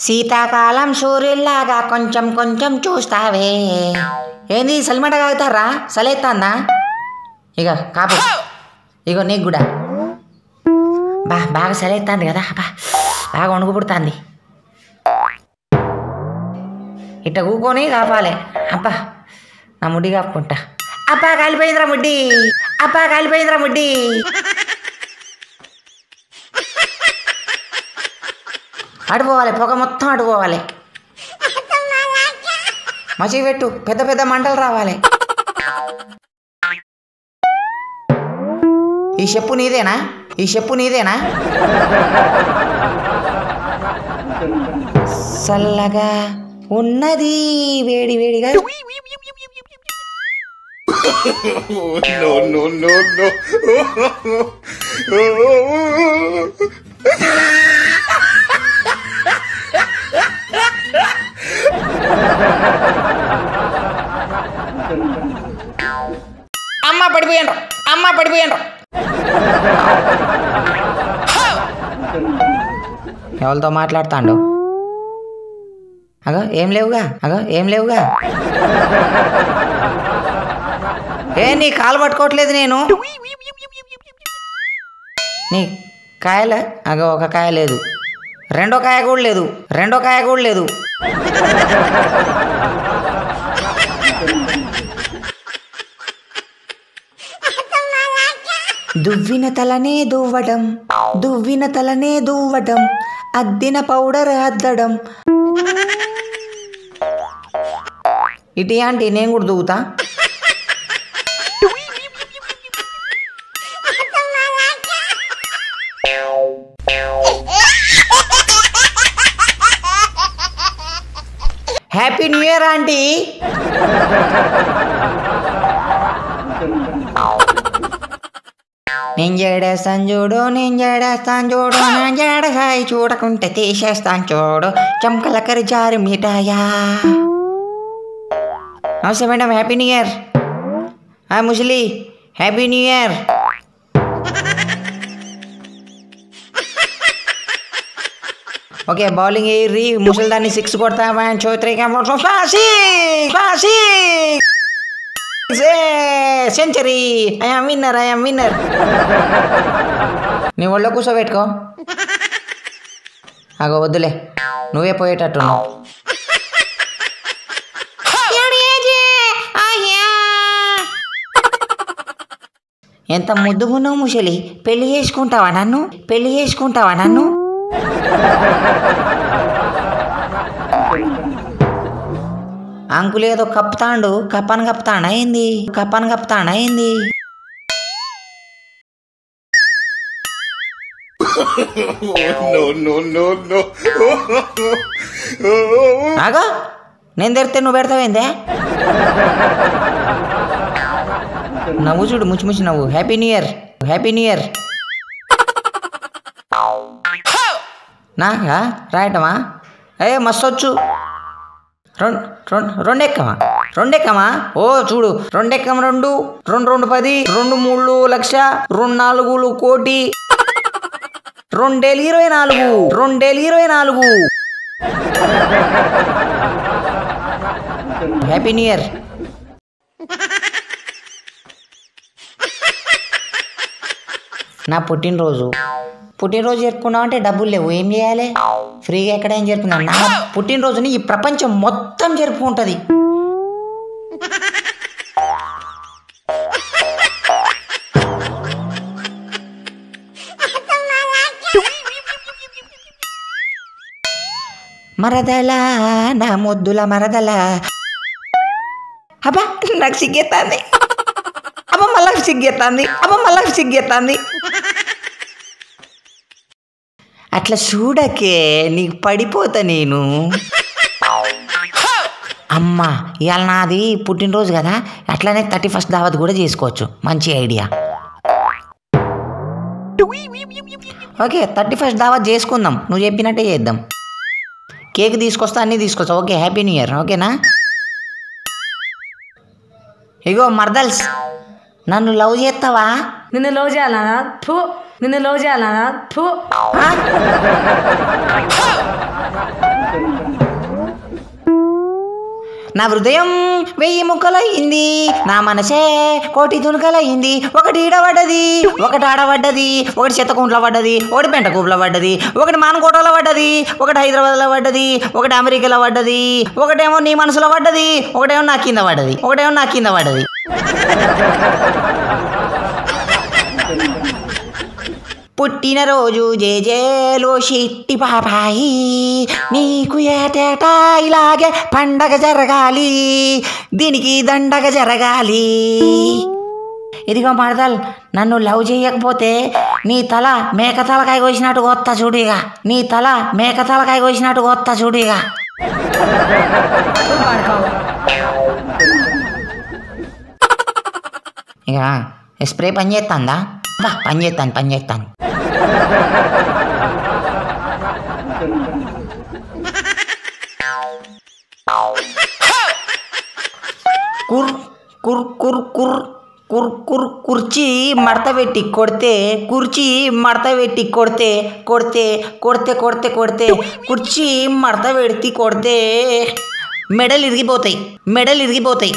శీతాకాలం సూర్యుల్లాగా కొంచెం కొంచెం చూస్తావే ఏంది సలిమంట కాగుతారా సలేస్తాందా ఇక కాపు ఇగో నీకు కూడా బా బాగా సలేస్తుంది కదా బా బాగా వణుకు పుడుతుంది ఇట్ట కూకొని కాపాలి అబ్బా నా ముడ్డి కాపుకుంటా అబ్బా కాలిపోయిందిరా ముడ్డి అబ్బా కాలిపోయిందిరా ముడ్డి అడిపోవాలి పొగ మొత్తం అడిపోవాలి మసి పెట్టు పెద్ద పెద్ద మంటలు రావాలి ఈ చెప్పు నీదేనా ఈ చెప్పు నీదేనా చల్లగా ఉన్నది వేడి వేడిగా no, no, no, no. అమ్మ పడిపోయాను అమ్మ పడిపోయాను ఎవరితో మాట్లాడుతాండు అగో ఏం లేవుగా అగో ఏం లేవుగా ఏ నీ కాలు పట్టుకోవట్లేదు నేను నీ కాయల అగో ఒక కాయ లేదు రెండో కాయ కూడా లేదు రెండో కాయ కూడా లేదు దువ్విన తలనే దువ్వడం దువ్విన తలనే దువ్వడం అద్దిన పౌడర్ అద్దడం ఇటీ ఆంటీ నేను కూడా దువ్వుతా హ్యాపీ న్యూ ఇయర్ ఆంటీ నేను చేడేస్తాను చూడు నేను చేడేస్తాను చూడు నా జడహాయి చూడకుంటే తీసేస్తాను చూడు చంకల కరి జారు మిఠాయా నమస్తే madam happy new year hi ముసలి happy new year okay bowling ఎయిర్రి ముసలిదాన్ని సిక్స్ కొడతా one two three century I'm winner I'm winner నీ ఒళ్ళో కూర్చోబెట్టుకో అగో వద్దులే నువ్వే పోయేటట్టున్నావు ఎంత ముద్దుగున్నావు ముసలి పెళ్లి చేసుకుంటావా నన్ను పెళ్లి చేసుకుంటావా నన్ను అంకుల్ ఏదో కప్పుతాండు కప్పని కప్పుతాండ అయింది కప్పని కప్పుతాండ అయింది no, no, no, no. ఆగా నేను తెరితే నువ్వు పెడతావేందే నవ్వు చూడు ముచ్చి ముచ్చి నవ్వు happy new year happy new year నాకా రాయటమా ఏ మస్తు వచ్చు రెండు రెండు రెండెక్కమా రెండెక్కమా ఓ చూడు రెండెక్కం రెండు రెండు రెండు పది రెండు మూడు లక్ష రెండు నాలుగులు కోటి రెండేళ్ళు ఇరవై నాలుగు రెండేళ్ళు ఇరవై నాలుగు హ్యాపీ న్యూ ఇయర్ నా పుట్టినరోజు పుట్టినరోజు జరుపుకున్నావు అంటే డబ్బులు లేవు ఏం చేయాలి ఫ్రీగా ఎక్కడ ఏం జరుపుకున్నాను నా పుట్టినరోజుని ఈ ప్రపంచం మొత్తం జరుపుకుంటుంది మరదలా నా ముద్దుల మరదలా అబ్బా నాకు సిగ్గెత్తాంది అబ్బా మళ్ళా సిగ్గెత్తాంది అబ్బా మళ్ళా సిగ్గెత్తాంది అట్లా చూడకే నీకు పడిపోతా నేను అమ్మా ఇవాళ నాది పుట్టినరోజు కదా అట్లనే థర్టీ ఫస్ట్ దావత్ కూడా చేసుకోవచ్చు మంచి ఐడియా ఓకే థర్టీ ఫస్ట్ దావత్ చేసుకుందాం నువ్వు చెప్పినట్టే చేద్దాం కేక్ తీసుకొస్తా అన్నీ తీసుకొస్తా ఓకే హ్యాపీ న్యూ ఇయర్ ఓకేనా ఇగో మర్దల్స్ నన్ను లవ్ చేస్తావా నిన్ను లవ్ చేయాలనా ఫు నిన్ను లవ్ చేయాలనా ఫు ఆ? నా హృదయం వెయ్యి ముక్కలయ్యింది నా మనసే కోటి తునుకలయ్యింది ఒకటి ఈడబడ్డది ఒకటి ఆడబడ్డది ఒకటి చెత్తకుంట్ల పడ్డది ఒకటి పెంటకూపులో పడ్డది ఒకటి మానకోటలో పడ్డది ఒకటి హైదరాబాద్లో పడ్డది ఒకటి అమెరికాలో పడ్డది ఒకటేమో నీ మనసులో పడ్డది ఒకటేమో నా కింద పడ్డది ఒకటేమో నా కింద పడ్డది పుట్టినరోజు జేజేలో షిట్టి పాపాయి నీకు ఏటేటా ఇలాగే పండగ జరగాలి దీనికి దండగ జరగాలి ఇదిగో మరదల్ నన్ను లవ్ చేయకపోతే నీ తల మేక తలకాయ కోసినట్టు కొత్త చూడిగా నీ తల మేక తలకాయ కోసినట్టు కొత్త చూడిగా ఇక స్ప్రే పని చేస్తుందా బా పని చేస్తాను పని చేస్తాను కుర్ కుర్ కుర్ కుర్ కుర్ కుర్ కుర్చీ మడత పెట్టి కొడితే కుర్చీ మడత పెట్టి కొడితే కొడితే కొడితే కొడితే కొడితే కుర్చీ మడత పెట్టి కొడితే మెడలు ఇరిగిపోతాయి మెడలు ఇరిగిపోతాయి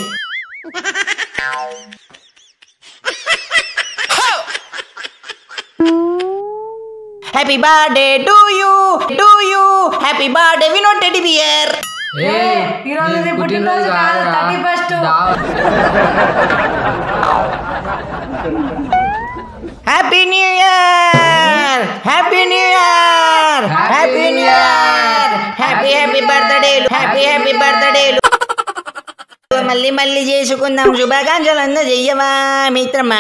happy birthday to you to you happy birthday Vinod teddy bear ఈరోజు నీ పుట్టినరోజు కాదు thirty first happy new year happy new year happy new year happy happy birthday happy happy birthday మళ్ళీ మళ్ళీ చేసుకుందాం శుభాకాంక్షలు అందజేయవా మిత్రమా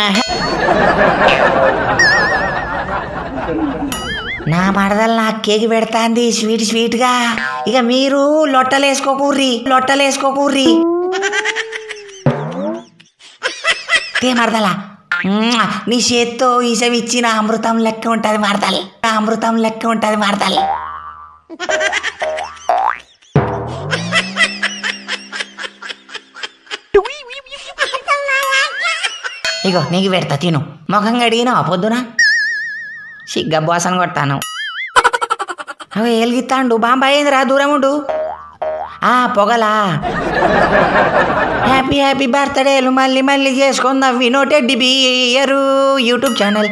నా మడదలు నాకు కేక్ పెడతాంది స్వీట్ స్వీట్గా ఇక మీరు లొట్టలేసుకోకూర్రి లొట్టలేసుకోకూర్రి తే మరదలా మ్మ్. నీ చేత్తో ఈసం ఇచ్చిన అమృతం లెక్క ఉంటది మరదల్ అమృతం లెక్క ఉంటది మరదల్ ఇగో నీకు పెడతా తిను ముఖం కడిగినావా పొద్దున సిగ్గబ్బాసన కొట్టాను అవి ఏలిగిస్తాండు బాంబా ఏందిరా దూరం ఉండు ఆ పొగలా హ్యాపీ హ్యాపీ బర్త్డేలు మళ్ళీ మళ్ళీ చేసుకుందాం Vinod teddy bear YouTube channel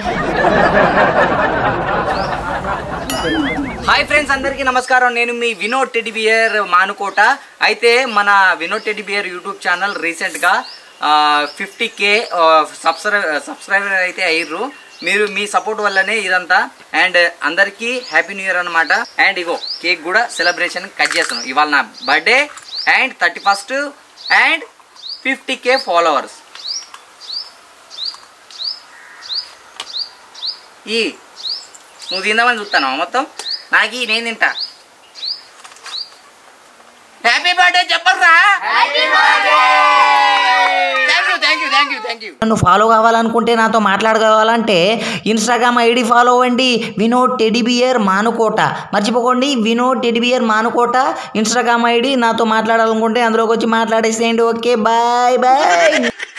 hi friends అందరికీ నమస్కారం నేను మీ వినోద్ టెడ్డి బియర్ మానుకోట అయితే మన Vinod teddy bear YouTube channel రీసెంట్గా ఫిఫ్టీ కే సబ్స్క్రై సబ్స్క్రైబర్ అయితే అయ్యారు మీరు మీ సపోర్ట్ వల్లనే ఇదంతా అండ్ అందరికీ హ్యాపీ న్యూ ఇయర్ అనమాట అండ్ ఇగో కేక్ కూడా సెలబ్రేషన్ కట్ చేస్తున్నాం ఇవాళ నా birthday and thirty first and fifty K followers ఈ నువ్వు తిందామని చూస్తాను మొత్తం నాకు ఈ నేను తింటా హ్యాపీ బర్త్డే చెప్పరా thank you thank you thank you thank you నన్ను ఫాలో కావాలనుకుంటే నాతో మాట్లాడగలవాలంటే ఇన్స్టాగ్రామ్ ఐడి ఫాలో అవ్వండి వినోద్ టెడిబియర్ మానుకోట మర్చిపోకండి Vinod teddy bear Manukota Instagram ID నాతో మాట్లాడాలనుకుంటే అందులోకి వచ్చి మాట్లాడేసేయండి ఓకే బాయ్ బాయ్